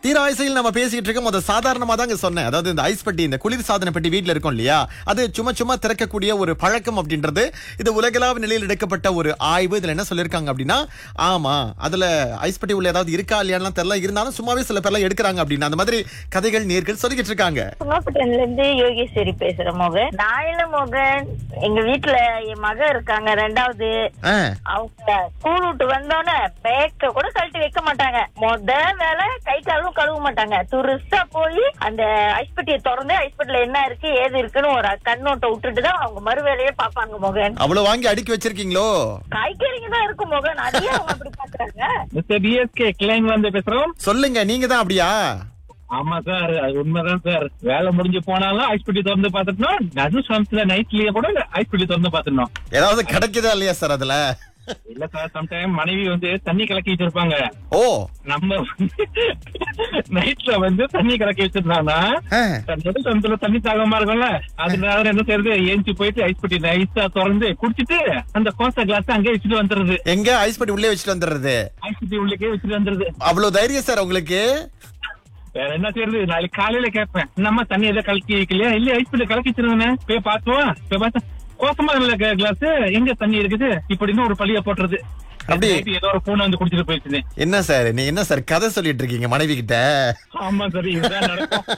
தீராயசையில் நம்ம பேசிட்டு இருக்கோம் அதை சாதாரணமா தாங்க சொன்னேன் அதாவது இந்த ஐஸ் பெட்டி இந்த குளிர் சாதன பெட்டி வீட்ல இருக்கும் இல்லையா அது சும்மா சும்மா திறக்கக்கூடிய ஒரு பழக்கம் அப்படின்றது இது உலகளாவ நிலையில் எடுக்கப்பட்ட ஒரு ஆய்வு இதுல என்ன சொல்லிருக்காங்க அப்படின்னா ஆமா அதுல ஐஸ் பெட்டி உள்ள ஏதாவது இருக்கா இல்லையான்னு தெரியல இருந்தாலும் சும்மாவே சில பேர்லாம் எடுக்கிறாங்க அப்படின்னு அந்த மாதிரி கதைகள் நேர்கள் சொல்லிக்கிட்டு இருக்காங்க சுங்கப்பட்டன்ல இருந்து யோகேஸ்வரி பேசுறேன் மோகன் நாயில மோகன் எங்க வீட்டுல என் மக இருக்காங்க ரெண்டாவது ஆ, அவங்க ஸ்கூல் விட்டு வந்தோடனே பேக்க கூட கழட்டி வைக்க மாட்டாங்க மொத வேலை கை காலும் கழுவ மாட்டாங்க துருசா போய் அந்த ஐஸ் பெட்டியை திறந்து ஐஸ் பெட்டில என்ன இருக்கு ஏது இருக்குன்னு ஒரு கண்ணோட்டம் விட்டுட்டு தான் அவங்க மறு வேலையே பாப்பாங்க மோகன் அவ்வளவு வாங்கி அடுக்கி வச்சிருக்கீங்களோ காய்கறிங்க தான் இருக்கும் மோகன் அதையே அவங்க அப்படி பாக்குறாங்க மிஸ்டர் டிஎஸ்கே கிளைன் வந்து பேசுறோம் சொல்லுங்க நீங்க தான் அப்படியா ஆமா சார் அது உண்மைதான் சார் வேலை முடிஞ்சு போனாலும் ஐஸ் பெட்டி திறந்து பாத்துட்டோம் நடு சமத்துல நைட்லயே கூட ஐஸ் பெட்டி திறந்து பாத்துட்டோம் ஏதாவது கிடைக்குதா இல்லையா சார் அதுல இல்ல சார் சம்டைம் மனைவி வந்து தண்ணி கலக்கி வச்சிருப்பாங்க ஓ நம்ம நைட்ல வந்து தண்ணி கலக்கி வச்சிருந்தாங்கன்னா ஆ, நடு சமத்துல தண்ணி தாகமா இருக்கும்ல அதனால என்ன செய்யறது ஏஞ்சி போயிட்டு ஐஸ் பெட்டி நைஸா திறந்து குடிச்சிட்டு அந்த கோச கிளாஸ் அங்கே வச்சுட்டு வந்துருது எங்க ஐஸ் பெட்டி உள்ளே வச்சுட்டு வந்துடுறது ஐஸ் பெட்டி உள்ளே வச்சுட்டு வந்துருது அவ்வளவு தைரியம் சார் உங்களுக்கு வேற என்ன செய்யறது நாளைக்கு காலையில கேட்பேன் நம்ம தண்ணி எதை கலக்கி வைக்கலையா இல்ல ஐஸ் பெட்டி கலக்கி வச்சிருந்தேனே போய் பார்த்துவா போய் பார்த்தா கோசமா இல்ல கிளாஸ் எங்க தண்ணி இருக்குது இப்படின்னு ஒரு பழிய போட்டுறது அப்படி? நைட்டு ஏதோ ஒரு பூனை வந்து குடிச்சிட்டு போயிடுச்சு என்ன சார் நீ என்ன சார் கதை சொல்லிட்டு இருக்கீங்க மனைவி கிட்ட ஆமா சரி இதுதான் நடக்கும்